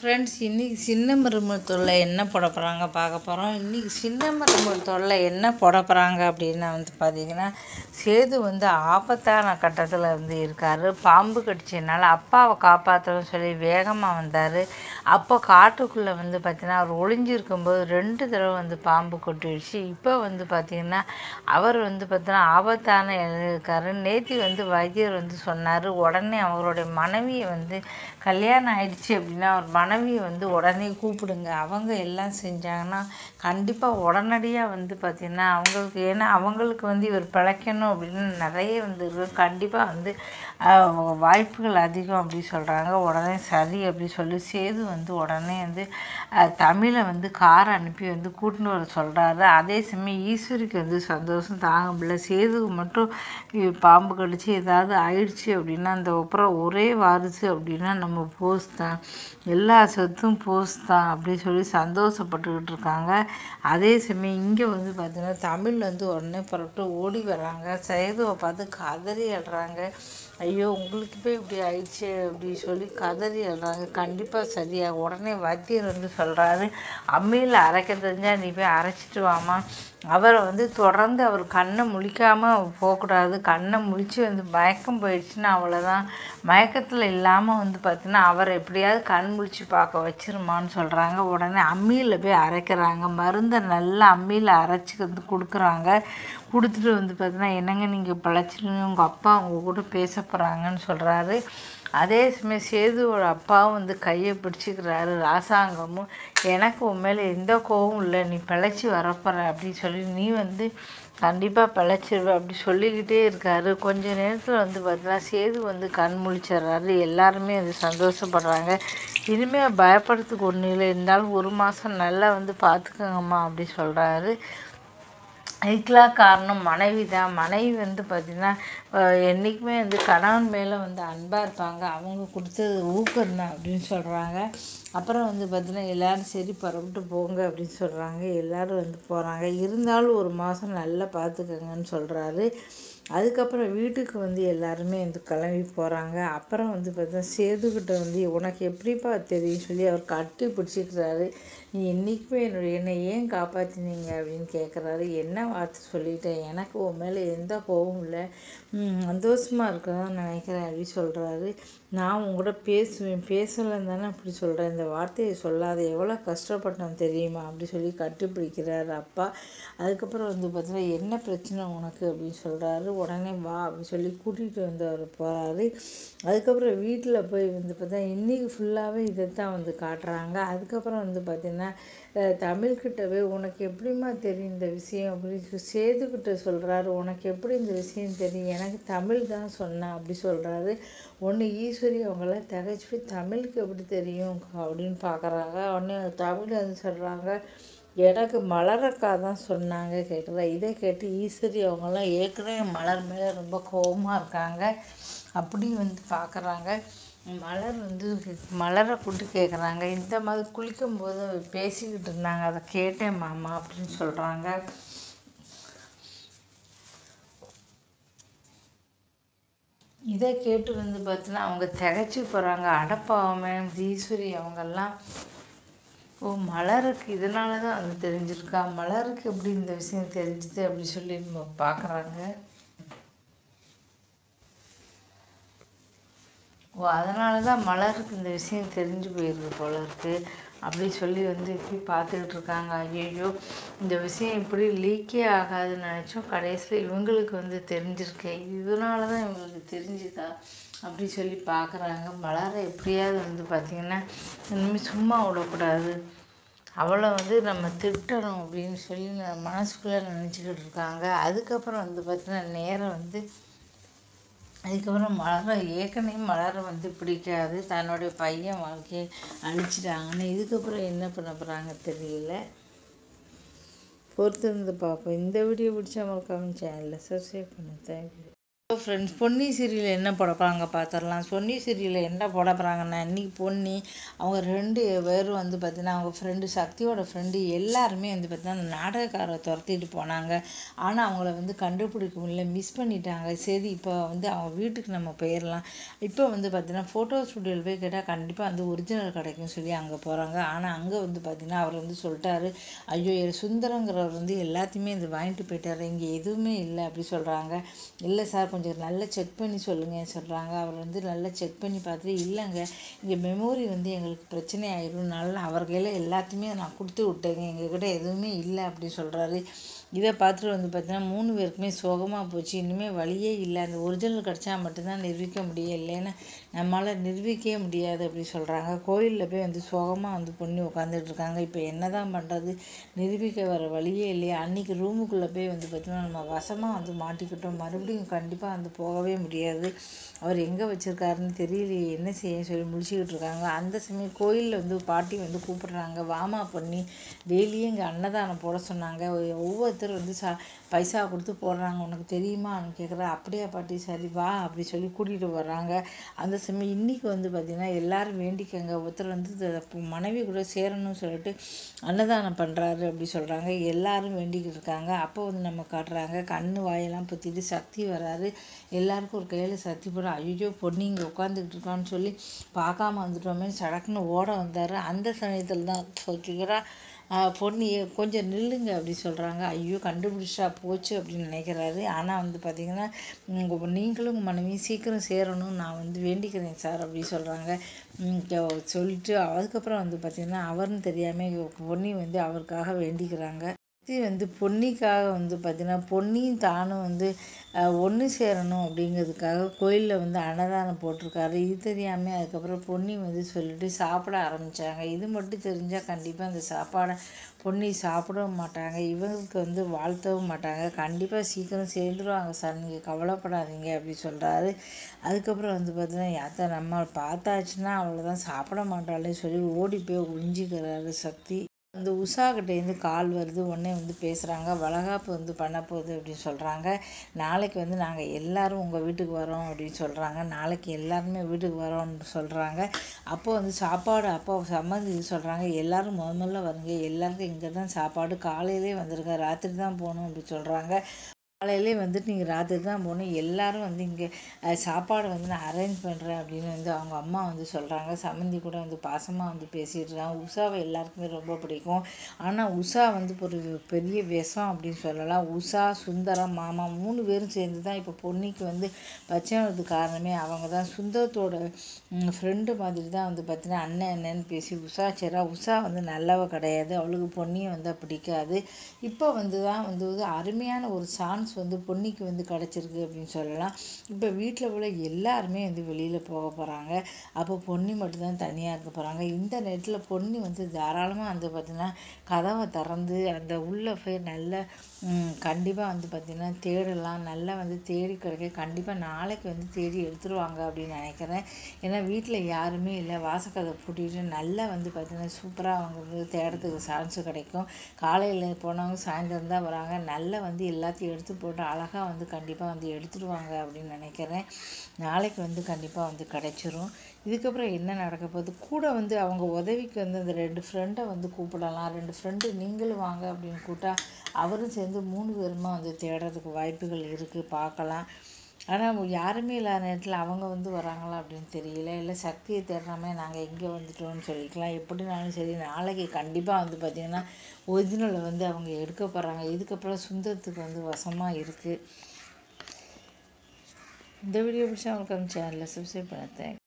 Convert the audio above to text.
friends இன்றைக்கி சின்ன மருமகள் தொல்லை என்ன போட போகிறாங்க பார்க்க போகிறோம் இன்றைக்கி சின்ன மருமகள் தொல்லை என்ன போட போகிறாங்க அப்படின்னா வந்து பார்த்திங்கன்னா சேது வந்து ஆபத்தான கட்டத்தில் வந்து இருக்கார் பாம்பு கடிச்சதுனால அப்பாவை காப்பாற்றணும்னு சொல்லி வேகமாக வந்தார் அப்போ காட்டுக்குள்ளே வந்து பார்த்திங்கன்னா அவர் ஒளிஞ்சிருக்கும்போது ரெண்டு தடவை வந்து பாம்பு கொட்டிடுச்சு இப்போ வந்து பார்த்திங்கன்னா அவர் வந்து பார்த்தீங்கன்னா ஆபத்தான நிலையில இருக்காரு நேத்தி வந்து வைத்தியர் வந்து சொன்னார் உடனே அவருடைய மனைவியை வந்து கல்யாணம் ஆயிடுச்சு அப்படின்னா அவர் மனைவியை வந்து உடனே கூப்பிடுங்க அவங்க எல்லாம் செஞ்சாங்கன்னா கண்டிப்பாக உடனடியாக வந்து பார்த்திங்கன்னா அவங்களுக்கு ஏன்னா அவங்களுக்கு வந்து இவர் பிழைக்கணும் அப்படின்னு நிறைய வந்து இருக்கு கண்டிப்பாக வந்து ஆஹ், வாய்ப்புகள் அதிகம் அப்படி சொல்கிறாங்க உடனே சரி அப்படி சொல்லி சேது வந்து உடனே வந்து ஆஹ், தமிழை வந்து கார் அனுப்பி வந்து கூட்டின்னு வர சொல்கிறாரு அதே சமயம் ஈஸ்வரிக்கு வந்து சந்தோஷம் தாங்க முடியல சேதுக்கு மட்டும் இ- பாம்பு கடிச்சு ஏதாவது ஆயிடுச்சு அப்படின்னா அந்த அப்புறம் ஒரே வாரிசு அப்படின்னா நம்ம போஸ் தான் எல்லா சொத்தும் போஸ் தான் அப்படி சொல்லி சந்தோஷப்பட்டுக்கிட்டு இருக்காங்க அதே சமயம் இங்கே வந்து பார்த்தீங்கன்னா தமிழ் வந்து உடனே புறப்பட்டு ஓடி வராங்க சேதுவை பார்த்து கதறி அழுறாங்க ஐயோ உங்களுக்கு போய் இப்படி ஆயிடுச்சு அப்படி சொல்லி கதறி அழுறாங்க கண்டிப்பாக சரியா உடனே வைத்தியர் வந்து சொல்கிறாரு அம்மியில் அரைக்க தெரிஞ்சால் நீ போய் அரைச்சிட்டு வாமா அவரை வந்து தொடர்ந்து அவர் கண்ணை முழிக்காமல் போகக்கூடாது கண்ணை முழிச்சு வந்து மயக்கம் போயிடுச்சுன்னா அவ்வளோதான் மயக்கத்தில் இல்லாமல் வந்து பார்த்தீங்கன்னா அவரை எப்படியாவது கண் முழிச்சு பார்க்க வச்சிருமான்னு சொல்கிறாங்க உடனே அம்மியில் போய் அரைக்கிறாங்க மருந்தை நல்லா அம்மியில் அரைச்சி வந்து கொடுக்குறாங்க கொடுத்துட்டு வந்து பார்த்தீங்கன்னா என்னங்க நீங்கள் பிழைச்சிருங்க உங்கள் அப்பா உங்கள் கூட பேச போகிறாங்கன்னு சொல்கிறாரு அதே சமயம் சேதுவோட அப்பாவும் வந்து கையை பிடிச்சிக்கிறாரு ராசாங்கமும் எனக்கு உன் மேலே எந்த கோவமும் இல்லை நீ பிழைச்சி வரப்போற அப்படின்னு சொல்லி நீ வந்து கண்டிப்பாக பிழைச்சிருவ அப்படி சொல்லிக்கிட்டே இருக்காரு கொஞ்ச நேரத்தில் வந்து பார்த்தீங்கன்னா சேது வந்து கண் முழிச்சிடுறாரு எல்லாருமே அது சந்தோஷப்படுறாங்க இனிமேல் பயப்படுறதுக்கு ஒன்றும் இல்லை இருந்தாலும் ஒரு மாதம் நல்லா வந்து பார்த்துக்கோங்கம்மா அப்படி சொல்கிறாரு இதுக்கெலாம் காரணம் மனைவி தான் மனைவி வந்து பார்த்திங்கன்னா என்றைக்குமே வந்து கணவன் மேலே வந்து அன்பாக இருப்பாங்க அவங்க கொடுத்தது ஊக்கம் தான் அப்படின்னு சொல்கிறாங்க அப்புறம் வந்து பார்த்திங்கன்னா எல்லோரும் சரி புறப்பட்டு போங்க அப்படின்னு சொல்கிறாங்க எல்லோரும் வந்து போகிறாங்க இருந்தாலும் ஒரு மாதம் நல்லா பார்த்துக்கங்கன்னு சொல்கிறாரு அதுக்கப்புறம் வீட்டுக்கு வந்து எல்லாருமே வந்து கிளம்பி போகிறாங்க அப்புறம் வந்து பார்த்தா சேதுக்கிட்ட வந்து உனக்கு எப்படிப்பா தெரியும் சொல்லி அவர் கட்டி பிடிச்சிக்கிறாரு நீ என்றைக்குமே என்னுடைய என்னை ஏன் காப்பாற்றினீங்க அப்படின்னு கேட்குறாரு என்ன வார்த்தை சொல்லிட்டேன் எனக்கு உன் மேலே எந்த கோவமும் இல்லை ம், சந்தோஷமா இருக்கதான் நினைக்கிறேன் அப்படின்னு சொல்கிறாரு நான் உங்கள்கிட்ட பேசுவேன் பேசலைன்னு தானே அப்படி சொல்கிறேன் இந்த வார்த்தையை சொல்லாத எவ்வளோ கஷ்டப்பட்டேன் தெரியுமா அப்படி சொல்லி கட்டிப்பிடிக்கிறாரு அப்பா அதுக்கப்புறம் வந்து பார்த்தீங்கன்னா என்ன பிரச்சனை உனக்கு அப்படின்னு சொல்கிறாரு உடனே வா அப்படின்னு சொல்லி கூட்டிகிட்டு வந்து அவர் போகிறாரு அதுக்கப்புறம் வீட்டில் போய் வந்து பார்த்தா இன்றைக்கி ஃபுல்லாகவே இதை தான் வந்து காட்டுறாங்க அதுக்கப்புறம் வந்து பார்த்திங்கன்னா அஹ், தமிழ்கிட்ட போய் உனக்கு எப்படிம்மா தெரியும் இந்த விஷயம் அப்படின்னு சொல்லி சேதுக்கிட்ட சொல்கிறாரு உனக்கு எப்படி இந்த விஷயம் தெரியும் எனக்கு தமிழ் தான் சொன்னேன் அப்படி சொல்கிறாரு ஒன்று ஈஸ்வரி அவங்களாம் திகைச்சு போய் தமிழுக்கு எப்படி தெரியும் அப்படின்னு பார்க்குறாங்க உடனே தமிழ் வந்து சொல்கிறாங்க எனக்கு மலரக்கா தான் சொன்னாங்க கேட்குறா இதை கேட்டு ஈஸ்வரி அவங்கெல்லாம் ஏற்கனவே மலர் மேலே ரொம்ப கோவமாக இருக்காங்க அப்படி வந்து பார்க்குறாங்க மலர் வந்து மலரை கூப்பிட்டு கேட்குறாங்க இந்த மாதிரி குளிக்கும்போது பேசிக்கிட்டு இருந்தாங்க அதை கேட்டேன் மாமா அப்படின்னு சொல்கிறாங்க இதை கேட்டு வந்து பார்த்தீங்கன்னா அவங்க திகைச்சு போகிறாங்க அடப்பாவமே ஈஸ்வரி அவங்கெல்லாம் ஓ மலருக்கு இதனால தான் அது தெரிஞ்சிருக்கா மலருக்கு எப்படி இந்த விஷயம் தெரிஞ்சுது அப்படி சொல்லி நம்ம பார்க்குறாங்க ஓ அதனால தான் மலருக்கு இந்த விஷயம் தெரிஞ்சு போயிடுது போல இருக்கு அப்படி சொல்லி வந்து இப்படி பார்த்துக்கிட்டு இருக்காங்க ஐயோ இந்த விஷயம் இப்படி லீக்கே ஆகாதுன்னு நினச்சோம் கடைசியில் இவங்களுக்கு வந்து தெரிஞ்சிருக்கு இதனால தான் இவங்களுக்கு தெரிஞ்சுதா அப்படி சொல்லி பார்க்குறாங்க மலரை எப்படியாவது வந்து பார்த்திங்கன்னா இனிமேல் சும்மா விடக்கூடாது அவளை வந்து நம்ம திட்டணும் அப்படின்னு சொல்லி நான் மனசுக்குள்ளே நினச்சிக்கிட்டு இருக்காங்க அதுக்கப்புறம் வந்து பார்த்தீங்கன்னா நேரம் வந்து அதுக்கப்புறம் மலரை ஏற்கனவே மலரை வந்து பிடிக்காது தன்னுடைய பையன் வாழ்க்கையை அழிச்சிட்டாங்கன்னு இதுக்கப்புறம் என்ன பண்ண போகிறாங்க தெரியல பொறுத்திருந்து பார்ப்போம் இந்த வீடியோ பிடிச்சா மறக்காம சேனலில் சப்ஸ்கிரைப் பண்ணு தேங்க்யூ ஃப்ரெண்ட்ஸ் பொன்னி சீரியல் என்ன போட போகிறாங்க பார்த்துடலாம் பொன்னி சீரியலில் என்ன போட போகிறாங்கன்னா இன்னைக்கு பொன்னி அவங்க ரெண்டு பேரும் வந்து பார்த்தீங்கன்னா அவங்க ஃப்ரெண்டு சக்தியோட ஃப்ரெண்டு எல்லாருமே வந்து பார்த்தீங்கன்னா அந்த நாடகக்காரை துரத்திட்டு போனாங்க ஆனால் அவங்கள வந்து கண்டுபிடிக்க முடியல மிஸ் பண்ணிட்டாங்க சரி இப்போ வந்து அவங்க வீட்டுக்கு நம்ம போயிடலாம் இப்போ வந்து பார்த்தீங்கன்னா ஃபோட்டோ ஸ்டுடியோவில் போய் கேட்டால் கண்டிப்பாக வந்து ஒரிஜினல் கிடைக்கும் சொல்லி அங்கே போகிறாங்க ஆனால் அங்கே வந்து பார்த்தீங்கன்னா அவர் வந்து சொல்லிட்டாரு ஐயோ சுந்தரங்கிறவர் வந்து எல்லாத்தையுமே இது வாங்கிட்டு போயிட்டாரு இங்கே எதுவுமே இல்லை அப்படி சொல்கிறாங்க இல்லை சார் கொஞ்சம் நல்லா செக் பண்ணி சொல்லுங்கள் சொல்கிறாங்க அவர் வந்து நல்லா செக் பண்ணி பார்த்துட்டு இல்லைங்க இங்கே மெமோரி வந்து எங்களுக்கு பிரச்சனை ஆயிடும்னால அவர் கையில் எல்லாத்தையுமே நான் கொடுத்து விட்டேங்க எங்ககிட்ட எதுவுமே இல்லை அப்படி சொல்கிறாரு இதை பார்த்துட்டு வந்து பார்த்தீங்கன்னா மூணு பேருக்குமே சோகமாக போச்சு இனிமேல் வழியே இல்லை அந்த ஒரிஜினல் கிடச்சா மட்டும்தான் நிரூபிக்க முடியும் இல்லைன்னா நம்மளால் நிரூபிக்கவே முடியாது அப்படி சொல்கிறாங்க கோயிலில் போய் வந்து சோகமாக வந்து பொண்ணு உட்காந்துட்டு இருக்காங்க இப்போ என்ன தான் பண்ணுறது நிரூபிக்க வர வழியே இல்லையா அன்றைக்கி ரூமுக்குள்ளே போய் வந்து பார்த்தீங்கன்னா நம்ம வசமாக வந்து மாட்டிக்கிட்டோம் மறுபடியும் கண்டிப்பாக வந்து போகவே முடியாது அவர் எங்கே வச்சுருக்காருன்னு தெரியலையே என்ன செய்ய சொல்லி முடிச்சுக்கிட்டு இருக்காங்க அந்த சமயம் கோயிலில் வந்து பாட்டி வந்து கூப்பிடுறாங்க வாமா பண்ணி டெய்லியும் இங்கே அன்னதானம் போட சொன்னாங்க ஒவ்வொருத்தர் வந்து சா பைசா கொடுத்து போடுறாங்க உனக்கு தெரியுமான்னு கேட்குறா அப்படியா பாட்டி சரி வா அப்படி சொல்லி கூட்டிகிட்டு வர்றாங்க அந்த சமயம் இன்றைக்கி வந்து பார்த்திங்கன்னா எல்லோரும் வேண்டிக்கங்க ஒருத்தர் வந்து த- மனைவி கூட சேரணும்னு சொல்லிட்டு அன்னதானம் பண்ணுறாரு அப்படி சொல்கிறாங்க எல்லாரும் வேண்டிக்கிட்டு இருக்காங்க அப்போ வந்து நம்ம காட்டுறாங்க கண்ணு வாயெல்லாம் பற்றிட்டு சக்தி வராரு எல்லாருக்கும் ஒரு கையில் சக்தி போட ஐயோ பொண்ணு இங்கே உட்காந்துக்கிட்டு இருக்கான்னு சொல்லி பார்க்காம வந்துட்டோமே சடக்குன்னு ஓட வந்தார் அந்த சமயத்தில் தான் சொல்லிக்கிறா பொண்ணு ஏ- கொஞ்சம் நில்லுங்க அப்படி சொல்கிறாங்க ஐயோ கண்டுபிடிச்சா போச்சு அப்படின்னு நினைக்கிறாரு ஆனால் வந்து பார்த்தீங்கன்னா உங்கள் நீங்களும் உங்கள் மனைவியும் சீக்கிரம் சேரணும் நான் வந்து வேண்டிக்கிறேன் சார் அப்படி சொல்கிறாங்க சொல்லிட்டு அதுக்கப்புறம் வந்து பார்த்திங்கன்னா அவர்னு தெரியாமல் பொன்னி வந்து அவருக்காக வேண்டிக்கிறாங்க இது வந்து பொன்னிக்காக வந்து பார்த்திங்கன்னா பொன்னியும் தானும் வந்து ஒன்று சேரணும் அப்படிங்கிறதுக்காக கோயிலில் வந்து அன்னதானம் போட்டிருக்காரு இது தெரியாமல் அதுக்கப்புறம் பொன்னி வந்து சொல்லிட்டு சாப்பிட ஆரம்பித்தாங்க இது மட்டும் தெரிஞ்சால் கண்டிப்பாக அந்த சாப்பாடை பொன்னி சாப்பிடவும் மாட்டாங்க இவங்களுக்கு வந்து வாழ்த்தவும் மாட்டாங்க கண்டிப்பாக சீக்கிரம் சேர்ந்துருவாங்க சார் நீங்கள் கவலைப்படாதீங்க அப்படி சொல்கிறாரு அதுக்கப்புறம் வந்து பார்த்தீங்கன்னா யாத்தா நம்ம பார்த்தாச்சுன்னா அவ்வளோதான் சாப்பிட மாட்டாளே சொல்லி ஓடி போய் ஒழிஞ்சிக்கிறாரு சக்தி அந்த உஷா கிட்டேருந்து கால் வருது உடனே வந்து பேசுகிறாங்க வளகாப்பு வந்து பண்ண போகுது அப்படின்னு சொல்கிறாங்க நாளைக்கு வந்து நாங்கள் எல்லாரும் உங்கள் வீட்டுக்கு வரோம் அப்படின்னு சொல்கிறாங்க நாளைக்கு எல்லாருமே வீட்டுக்கு வரோம்னு சொல்கிறாங்க அப்போ வந்து சாப்பாடு அப்போ சம்மந்தி சொல்கிறாங்க எல்லாரும் முத முதல்ல வருங்க எல்லாருக்கும் இங்கே தான் சாப்பாடு காலையிலே வந்துருங்க ராத்திரி தான் போகணும் அப்படி சொல்கிறாங்க காலையிலே வந்துட்டு நீங்கள் ராத்திரி தான் போகணும் எல்லாரும் வந்து இங்கே சாப்பாடு வந்து நான் அரேஞ்ச் பண்ணுறேன் அப்படின்னு வந்து அவங்க அம்மா வந்து சொல்கிறாங்க சம்மந்தி கூட வந்து பாசமாக வந்து பேசிகிட்டு இருக்காங்க உஷாவை எல்லாருக்குமே ரொம்ப பிடிக்கும் ஆனால் உஷா வந்து ஒரு பெரிய விஷம் அப்படின்னு சொல்லலாம் உஷா சுந்தரம் மாமா மூணு பேரும் சேர்ந்து தான் இப்போ பொன்னிக்கு வந்து பச்சைனது காரணமே அவங்க தான் சுந்தரத்தோட ஃப்ரெண்டு மாதிரி தான் வந்து பார்த்தீங்கன்னா அண்ணன் அண்ணன்னு பேசி உஷா சேரா உஷா வந்து நல்லவ கிடையாது அவளுக்கு பொன்னியை வந்து பிடிக்காது இப்போ வந்து தான் வந்து ஒரு அருமையான ஒரு சான்ஸ் வந்து பொன்னிக்கு வந்து கிடச்சிருக்கு அப்படின்னு சொல்லலாம் இப்போ வீட்டில் உள்ள எல்லாருமே வந்து வெளியில் போக போகிறாங்க அப்போ பொன்னி மட்டும்தான் தனியாக இருக்க போகிறாங்க இந்த நேரத்தில் பொன்னி வந்து தாராளமாக வந்து பார்த்திங்கன்னா கதவை திறந்து அந்த உள்ளே போய் நல்ல கண்டிப்பாக வந்து பார்த்திங்கன்னா தேடலாம் நல்லா வந்து தேடி கிடைக்க கண்டிப்பாக நாளைக்கு வந்து தேடி எடுத்துருவாங்க அப்படின்னு நினைக்கிறேன் ஏன்னா வீட்டில் யாருமே இல்லை வாசக்கதை பூட்டிட்டு நல்லா வந்து பார்த்திங்கன்னா சூப்பராக அவங்க வந்து தேடுறதுக்கு சான்ஸ் கிடைக்கும் காலையில் போனவங்க சாயந்தரம் தான் வராங்க நல்லா வந்து எல்லாத்தையும் எடுத்து போட்டு அழகாக வந்து கண்டிப்பாக வந்து எடுத்துடுவாங்க அப்படின்னு நினைக்கிறேன் நாளைக்கு வந்து கண்டிப்பாக வந்து கிடைச்சிரும் இதுக்கப்புறம் என்ன நடக்க போகுது கூட வந்து அவங்க உதவிக்கு வந்து அந்த ரெண்டு ஃப்ரெண்டை வந்து கூப்பிடலாம் ரெண்டு ஃப்ரெண்டு நீங்களும் வாங்க அப்படின்னு கூப்பிட்டா அவரும் சேர்ந்து மூணு பேருமா வந்து தேடுறதுக்கு வாய்ப்புகள் இருக்குது பார்க்கலாம் ஆனால் யாருமே இல்லாத நேரத்தில் அவங்க வந்து வராங்களா அப்படின்னு தெரியல இல்லை சக்தியை தேடுறாமே நாங்கள் எங்கே வந்துட்டோம்னு சொல்லிக்கலாம் எப்படினாலும் சரி நாளைக்கு கண்டிப்பாக வந்து பார்த்திங்கன்னா ஒரிஜினலை வந்து அவங்க எடுக்க போகிறாங்க இதுக்கப்புறம் சுந்தரத்துக்கு வந்து வசமாக இருக்குது இந்த வீடியோ பிடிச்சா உங்களுக்கு சேனலில் சப்ஸ்கிரைப் பண்ண தேங்க்ஸ்